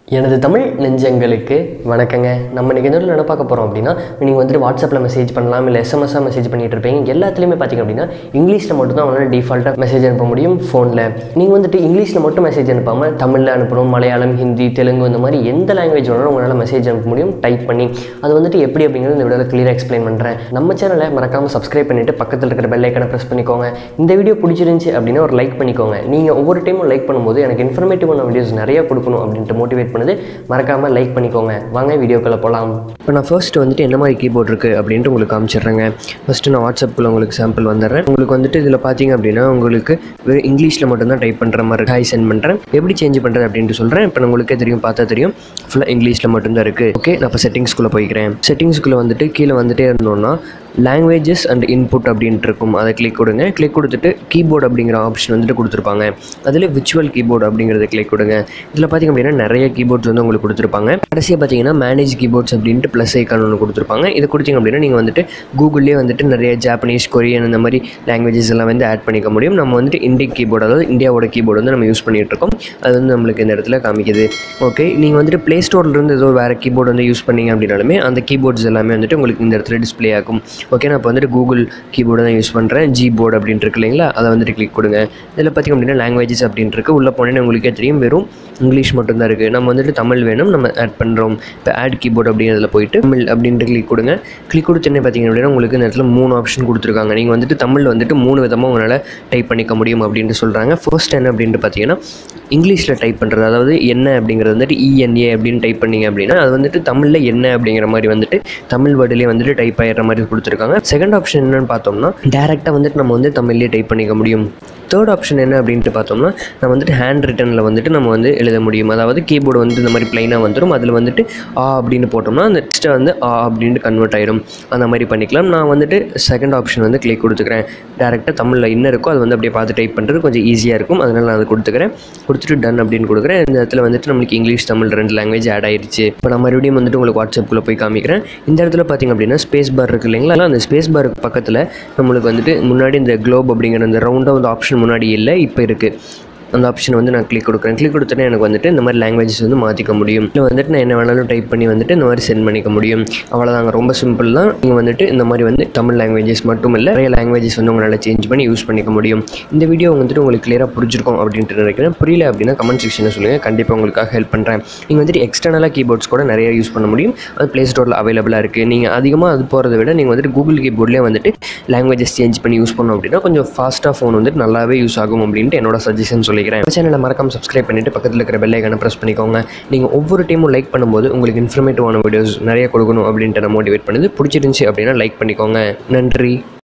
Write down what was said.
எனது தமிழ் நெஞ்சங்களுக்கு வணக்கங்க நம்ம இன்றைக்கி எந்த என்ன பார்க்க போகிறோம் அப்படின்னா நீங்கள் வந்துட்டு வாட்ஸ்அப்பில் மெசேஜ் பண்ணலாம் இல்லை எஸ்எம்எஸ்ஸாக மெசேஜ் பண்ணிட்டு இருப்பீங்க எல்லாத்துலேயுமே பார்த்தீங்க அப்படின்னா இங்கிலீஷில் மட்டும் தான் உங்களால் டிஃபால்ட்டாக மெசேஜ் அனுப்ப முடியும் ஃபோனில் நீங்கள் வந்துட்டு இங்கிலீஷில் மட்டும் மெசேஜ் அனுப்பாமல் தமிழில் அனுப்பணும் மலையாளம் ஹிந்தி தெலுங்கு இந்த மாதிரி எந்த லாங்குவேஜ் வேணாலும் உங்களால் மெசேஜ் அனுப்ப முடியும் டைப் பண்ணி அது வந்துட்டு எப்படி அப்படிங்கிறது இந்த வீடியோவில் கிளியராக எக்ஸ்பிளைன் பண்ணுறேன் நம்ம சேனலை மறக்காமல் சப்ஸ்கிரைப் பண்ணிவிட்டு பக்கத்தில் இருக்கிற பெல் ஐக்கனை ப்ரெஸ் பண்ணிக்கோங்க இந்த வீடியோ பிடிச்சிருந்துச்சி அப்படின்னா ஒரு லைக் பண்ணிக்கோங்க நீங்கள் ஒவ்வொரு டைமும் லைக் பண்ணும்போது எனக்கு இன்ஃபர்மேட்டிவான வீடியோஸ் நிறைய கொடுக்கணும் அப்படின்ட்டு மோட்டிவேட் பண்ணுது மறக்காமல் லைக் பண்ணிக்கோங்க வாங்க வீடியோக்குள்ளே போகலாம் இப்போ நான் ஃபர்ஸ்ட் வந்துட்டு என்ன மாதிரி கீபோர்ட் இருக்குது அப்படின்ட்டு உங்களுக்கு காமிச்சிடுறேங்க ஃபஸ்ட்டு நான் வாட்ஸ்அப்பில் உங்களுக்கு சாம்பிள் வந்துடுறேன் உங்களுக்கு வந்துட்டு இதில் பார்த்தீங்க அப்படின்னா உங்களுக்கு வெறும் இங்கிலீஷில் மட்டும்தான் டைப் பண்ணுற மாதிரி ஹாய் சென்ட் பண்ணுறேன் எப்படி சேஞ்ச் பண்ணுறது அப்படின்ட்டு சொல்கிறேன் இப்போ உங்களுக்கே தெரியும் பார்த்தா தெரியும் ஃபுல்லாக இங்கிலீஷில் மட்டும்தான் இருக்குது ஓகே நான் இப்போ செட்டிங்ஸ்குள்ளே போய்க்கிறேன் செட்டிங்ஸ்குள்ளே வந்துட்டு கீழே வந்துட்டே இருந்தோம்னா லாங்குவேஜஸ் அண்ட் இன்புட் அப்படின்ட்டு இருக்கும் அதை கிளிக் கொடுங்க கிளிக் கொடுத்துட்டு கீபோர்டு அப்படிங்கிற ஆப்ஷன் வந்துட்டு கொடுத்துருப்பாங்க அதில் விர்ச்சுவல் கீபோர்டு அப்படிங்கிறத கிளிக் கொடுங்க இதில் பார்த்திங்க அப்படின்னா நிறைய கீபோர்ட்ஸ் வந்து உங்களுக்கு கொடுத்துருப்பாங்க கடைசியாக பார்த்தீங்கன்னா மேனேஜ் கீபோர்ட்ஸ் அப்படின்ட்டு ப்ளஸ் ஐக்கான் ஒன்று கொடுத்துருப்பாங்க இது கொடுத்தீங்க அப்படின்னா நீங்கள் வந்துட்டு கூகுள்லேயே வந்துட்டு நிறைய ஜாப்பனீஸ் கொரியன் இந்த மாதிரி லாங்குவேஜஸ் எல்லாம் வந்து ஆட் பண்ணிக்க முடியும் நம்ம வந்துட்டு இந்தியன் கீபோர்டு அதாவது இந்தியாவோட கீபோர்டு வந்து நம்ம யூஸ் பண்ணிகிட்டு இருக்கோம் அது வந்து நம்மளுக்கு இந்த இடத்துல காமிக்குது ஓகே நீங்கள் வந்துட்டு ப்ளே ஸ்டோர்லேருந்து ஏதோ வேறு கீபோர்டு வந்து யூஸ் பண்ணீங்க அப்படின்னாலுமே அந்த கீபோர்ட்ஸ் எல்லாமே வந்துட்டு உங்களுக்கு இந்த இடத்துல டிஸ்ப்ளே ஆகும் ஓகே நான் இப்போ வந்துட்டு கூகுள் கீபோர்டு தான் யூஸ் பண்ணுறேன் ஜி போர்டு அப்படின்ட்டு இருக்கு இல்லைங்களா அதை வந்துட்டு கிளிக் கொடுங்க இதில் பார்த்திங்க அப்படின்னா லாங்குவேஜஸ் அப்படின்ட்டு இருக்கு உள்ளே போனேன்னு உங்களுக்கே தெரியும் வெறும் இங்கிலீஷ் மட்டும்தான் இருக்குது நம்ம வந்துட்டு தமிழ் வேணும் நம்ம ஆட் பண்ணுறோம் இப்போ ஆட் கீபோர்டு அப்படிங்கிறதுல போயிட்டு தமிழ் அப்படின்ட்டு கிளிக் கொடுங்க கிளிக் கொடுத்தோன்னே பார்த்தீங்க அப்படின்னா உங்களுக்கு இந்த இடத்துல மூணு ஆப்ஷன் கொடுத்துருக்காங்க நீங்கள் வந்துட்டு தமிழ் வந்துட்டு மூணு விதமாக உங்களால் டைப் பண்ணிக்க முடியும் அப்படின்ட்டு சொல்கிறாங்க ஃபர்ஸ்ட் என்ன அப்படின்ட்டு பார்த்தீங்கன்னா இங்கிலீஷில் டைப் பண்ணுறது அதாவது என்ன அப்படிங்கிறது வந்துட்டு இஎன்ஏ அப்படின்னு டைப் பண்ணீங்க அப்படின்னா அது வந்துட்டு தமிழில் என்ன அப்படிங்கிற மாதிரி வந்துட்டு தமிழ் வேர்டுலேயே வந்துட்டு டைப் ஆகிற மாதிரி கொடுத்துருக்காங்க செகண்ட் ஆப்ஷன் என்னன்னு பார்த்தோம்னா டேரெக்டாக வந்துட்டு நம்ம வந்து தமிழ்லேயே டைப் பண்ணிக்க முடியும் தேர்ட் ஆப்ஷன் என்ன அப்படின்ட்டு பார்த்தோம்னா நம்ம வந்துட்டு ஹேண்ட் ரிட்டனில் வந்துட்டு நம்ம வந்து எழுத முடியும் அதாவது கீபோர்டு வந்து இந்த மாதிரி ப்ளைனாக வந்துடும் அதில் வந்துட்டு ஆ அப்படின்னு போட்டோம்னா அந்த டெக்ஸ்ட்டை வந்து ஆ அப்படின்ட்டு கன்வெர்ட் ஆயிடும் அந்த மாதிரி பண்ணிக்கலாம் நான் வந்துட்டு செகண்ட் ஆப்ஷன் வந்து கிளிக் கொடுத்துக்கிறேன் டேரெக்டாக தமிழில் என்ன இருக்கோ அது வந்து அப்படியே பார்த்து டைப் பண்ணுறது கொஞ்சம் ஈஸியாக இருக்கும் அதனால் நான் அதை கொடுத்துக்கிறேன் கொடுத்துட்டு டன் அப்படின்னு கொடுக்குறேன் இந்த இடத்துல வந்துட்டு நம்மளுக்கு இங்கிலீஷ் தமிழ் ரெண்டு லாங்குவேஜ் ஆட் ஆயிடுச்சு இப்போ நான் மறுபடியும் வந்துட்டு உங்களுக்கு வாட்ஸ்அப்பில் போய் காமிக்கிறேன் இந்த இடத்துல பார்த்திங்க அப்படின்னா ஸ்பேஸ் பார் இருக்குது இல்லைங்களா அந்த ஸ்பேஸ் பாருக்கு பக்கத்தில் நம்மளுக்கு வந்துட்டு முன்னாடி இந்த குளோப் அப்படிங்கிற அந்த ரவுண்டாக வந்து ஆப்ஷன் முன்னாடி இல்லை இப்போ இருக்குது அந்த ஆப்ஷன் வந்து நான் கிளிக் கொடுக்குறேன் கிளிக் கொடுத்தோன்னே எனக்கு வந்துட்டு இந்த மாதிரி லாங்குவேஜஸ் வந்து மாற்றிக்க முடியும் இல்லை வந்துட்டு நான் என்ன வேணாலும் டைப் பண்ணி வந்துட்டு இந்த மாதிரி சென்ட் பண்ணிக்க முடியும் அவ்வளோதாங்க ரொம்ப சிம்பிள் தான் நீங்கள் வந்துட்டு இந்த மாதிரி வந்து தமிழ் லாங்குவேஜஸ் மட்டும் இல்லை நிறைய லாங்குவேஜஸ் வந்து உங்களால் சேஞ்ச் பண்ணி யூஸ் பண்ணிக்க முடியும் இந்த வீடியோ வந்துட்டு உங்களுக்கு கிளியராக புரிஞ்சிருக்கும் அப்படின்ட்டு நினைக்கிறேன் புரியல அப்படின்னா கமெண்ட் செக்ஷனில் சொல்லுங்கள் கண்டிப்பாக உங்களுக்காக ஹெல்ப் பண்ணுறேன் நீங்கள் வந்துட்டு எக்ஸ்டர்னலாக கீபோர்ட்ஸ் கூட நிறைய யூஸ் பண்ண முடியும் அது ப்ளே ஸ்டோரில் அவைலபிளாக இருக்குது நீங்கள் அதிகமாக அது போகிறத விட நீங்கள் வந்துட்டு கூகுள் கீபோர்ட்லேயே வந்துட்டு லாங்குவேஜஸ் சேஞ்ச் பண்ணி யூஸ் பண்ணோம் அப்படின்னா கொஞ்சம் ஃபாஸ்ட்டாக ஃபோன் வந்துட்டு நல்லாவே யூஸ் ஆகும் அப்படின்ட்டு என்னோட சஜஷன் சொல்லிக்கிறேன் சேனலை மறக்காம சப்ஸ்கிரைப் பண்ணிவிட்டு பக்கத்தில் இருக்கிற பெல் ஐக்கானை ப்ரெஸ் பண்ணிக்கோங்க நீங்கள் ஒவ்வொரு டைமும் லைக் பண்ணும்போது உங்களுக்கு இன்ஃபர்மேட்டிவான வீடியோஸ் நிறைய கொடுக்கணும் அப்படின்ட்டு நான் மோட்டிவேட் பண்ணுது பிடிச்சிருந்துச்சி அப்படின்னா லைக் பண்ணிக்கோங்க நன்றி